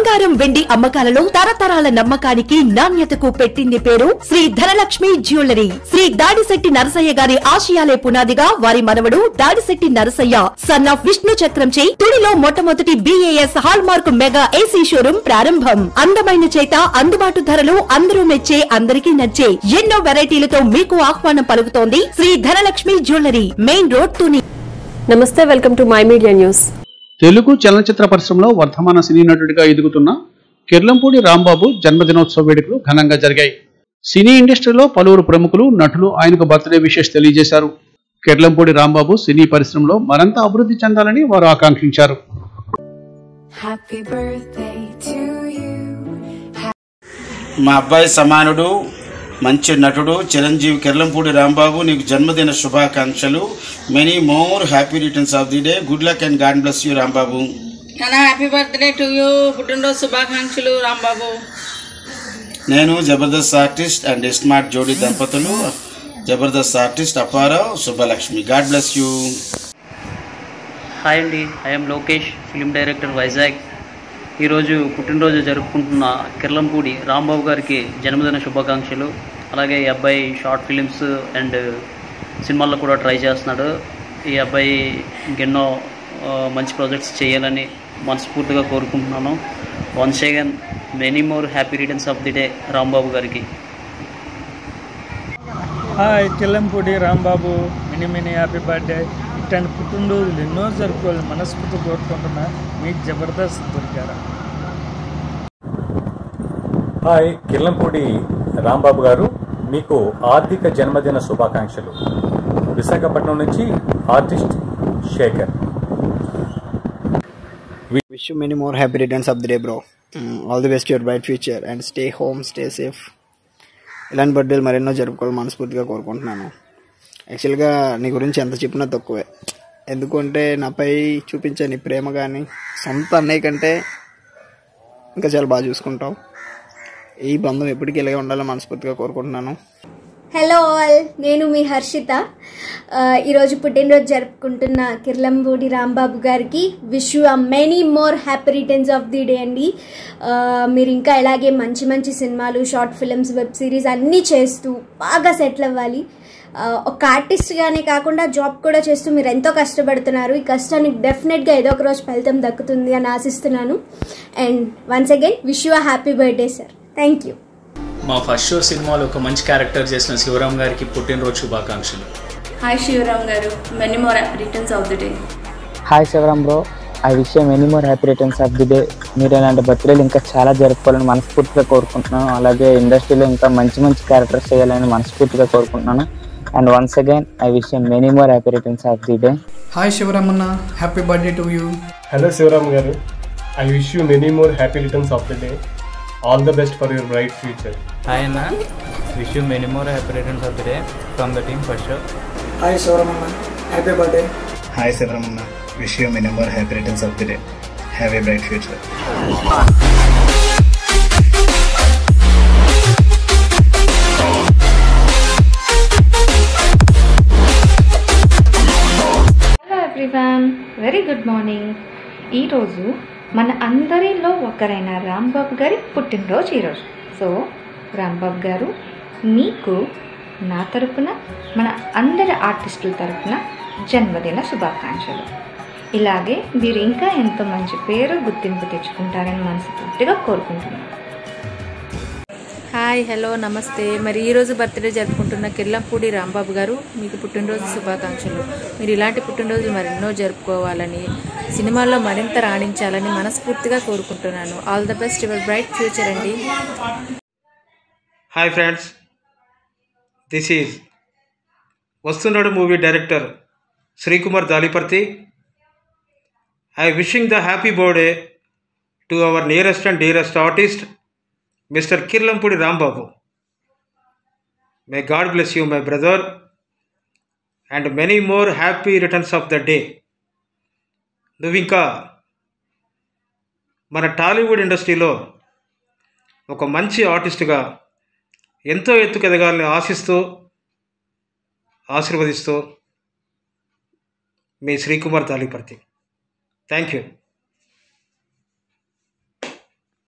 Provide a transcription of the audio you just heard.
బంగారం వెండి అమ్మకాలలో తరతరాల నమ్మకానికి నాణ్యతకు పెట్టింది పేరు శ్రీ ధనలక్ష్మి జ్యువెలరీ శ్రీ దాడిశెట్టి నరసయ్య గారి ఆశయాలే పునాదిగా వారి మనవడు దాడిశెట్టి నరసయ్య సన్ ఆఫ్ విష్ణు చక్రంచే తుడిలో మొట్టమొదటి BIS hallmark mega AC showroom ప్రారంభం అందమైన చేత అందుబాటు ధరలు అందరూ మెచ్చే అందరికీ నచ్చే ఎన్నో వెరైటీలతో మీకు ఆహ్వానం పలుకుతోంది Shri Dhanalakshmi jewellery main road Tuni namaste welcome to my media news Telugu చలనచిత్ర పరిశ్రమలో వర్ధమాన సినీ నటుడిగా ఎదుగుతున్న కిర్లంపూడి రాంబాబు జన్మదినోత్సవ వేడుకలు ఘనంగా జరిగాయి సినీ ఇండస్ట్రీలో పలువురు ప్రముఖులు నటులు ఆయనకు బర్త్డే విషెస్ తెలియజేశారు కిర్లంపూడి రాంబాబు సినీ పరిశ్రమలో మరింత అభివృద్ధి చెందాలని వారు ఆకాంక్షించారు Happy birthday to you. మా అబ్బాయి సమానుడు మంచి నటుడు చిరంజీవి కిర్లంపూడి రాంబాబు నీకు జన్మదిన శుభాకాంక్షలు many more happy returns of the day good luck and God bless you Rambabu నాన్న హ్యాపీ బర్త్డే టు యూ పుట్టినరోజు శుభాకాంక్షలు రాంబాబు నేను జబర్దస్త్ ఆర్టిస్ట్ అండ్ స్మార్ట్ జోడీ దంపతులు Jabardasth artist Apparao Subbalakshmi God bless you hi అండి I'm Lokesh film director Vizag ఈరోజు పుట్టినరోజు జరుపుకుంటున్న కిర్లంపూడి రాంబాబు గారికి జన్మదిన శుభాకాంక్షలు అలాగే ఈ అబ్బాయి షార్ట్ ఫిలిమ్స్ అండ్ సినిమాల్లో కూడా ట్రై చేస్తున్నాడు ఈ అబ్బాయి ఇంకెన్నో ఆ, మంచి ప్రాజెక్ట్స్ చేయాలని మనస్ఫూర్తిగా కోరుకుంటున్నాను once again many more happy returns of the day Rambabu గారికి hi Killampudi Rambabu many many happy birthday ఇట్లాంటి పుట్టినరోజులు ఎన్నో జరుపుకోవాలి మనస్ఫూర్తి కోరుకుంటున్నా మీకు జబర్దస్త్ దొరికారా హాయ్ కిర్లంపూడి రాంబాబు గారు మీకు ఆర్థిక జన్మదిన శుభాకాంక్షలు విశాఖపట్నం నుంచి artist Shekhar wish you many more happy returns of the day bro Mm, all the best to your bright future and stay home stay safe ఇలాంటి బర్త్డేలు మరెన్నో జరుపుకోవాలి మనస్ఫూర్తిగా కోరుకుంటున్నాను యాక్చువల్గా నీ గురించి ఎంత చెప్పినా తక్కువే ఎందుకంటే నాపై చూపించే నీ ప్రేమ కానీ సొంత అన్నయ్య కంటే ఇంకా చాలా బాగా చూసుకుంటావు ఈ బంధం ఎప్పటికీ ఇలాగే ఉండాలని మనస్ఫూర్తిగా కోరుకుంటున్నాను హలో ఆల్ నేను మీ హర్షిత ఆ, ఈరోజు పుట్టినరోజు జరుపుకుంటున్న కిర్లంబూడి రాంబాబు గారికి wish you uh many more happy returns of the day అండి ఆ, మీరు ఇంకా ఇలాగే మంచి మంచి సినిమాలు షార్ట్ ఫిల్మ్స్ వెబ్ సిరీస్ అన్నీ చేస్తూ బాగా సెటిల్ అవ్వాలి ఆ, ఒక ఆర్టిస్ట్గానే కాకుండా జాబ్ కూడా చేస్తూ మీరు ఎంతో కష్టపడుతున్నారు ఈ కష్టానికి డెఫినెట్గా ఏదో ఒక రోజు ఫలితం దక్కుతుంది అని ఆశిస్తున్నాను and once again wish you uh happy birthday sir thank you మా ఫస్ట్ షో సినిమాలో ఒక మంచి క్యారెక్టర్ చేసిన శివరామ్ గారికి పుట్టినరోజు శుభాకాంక్షలు హాయ్ శివరామ్ గారు many more returns of the day hi Shivaram bro I wish many more happy returns of the day మీరు ఇలాంటి బర్త్డేలు ఇంకా చాలా జరుపుకోవాలని మనస్ఫూర్తిగా కోరుకుంటున్నాను అలాగే ఇండస్ట్రీలో ఇంకా మంచి మంచి క్యారెక్టర్స్ చేయాలని మనస్ఫూర్తిగా కోరుకుంటున్నాను and once again I wish many more happy returns of the day hi శివరామన్న happy birthday to you hello Shivaram గారు I wish you many more happy returns of the day all the best for your bright future hi అన్న wish you many more happy returns of the day from the team first show hi శివరామన్న happy birthday hi శివరామన్న wish you many more happy returns of the day have a bright future hello everyone very good morning ఈరోజు మన అందరిలో ఒకరైన రాంబాబు గారి పుట్టినరోజు ఈరోజు so Rambabu గారు మీకు నా తరపున మన అందరి ఆర్టిస్టుల తరపున జన్మదిన శుభాకాంక్షలు ఇలాగే మీరు ఇంకా ఎంతో మంచి పేరు గుర్తింపు తెచ్చుకుంటారని మనస్ఫూర్తిగా కోరుకుంటున్నాను హాయ్ హలో నమస్తే మరి ఈరోజు బర్త్డే జరుపుకుంటున్న కిర్లంపూడి రాంబాబు గారు మీకు పుట్టినరోజు శుభాకాంక్షలు మీరు ఇలాంటి పుట్టినరోజులు మరెన్నో జరుపుకోవాలని సినిమాల్లో మరింత రాణించాలని మనస్ఫూర్తిగా కోరుకుంటున్నాను all the best your bright future అండి hi friends this is Vastunnadu movie director Srikumar Daliparthi I wishing the happy birthday to our nearest and dearest artist mister Kirlampudi Rambabu may God bless you my brother and many more happy returns of the day నువ్వు ఇంకా మన టాలీవుడ్ ఇండస్ట్రీలో ఒక మంచి ఆర్టిస్ట్గా ఎంతో ఎత్తుకు ఎదగాలని ఆశిస్తూ ఆశీర్వదిస్తూ మీ శ్రీకుమార్ తాలిపర్తి థ్యాంక్ యూ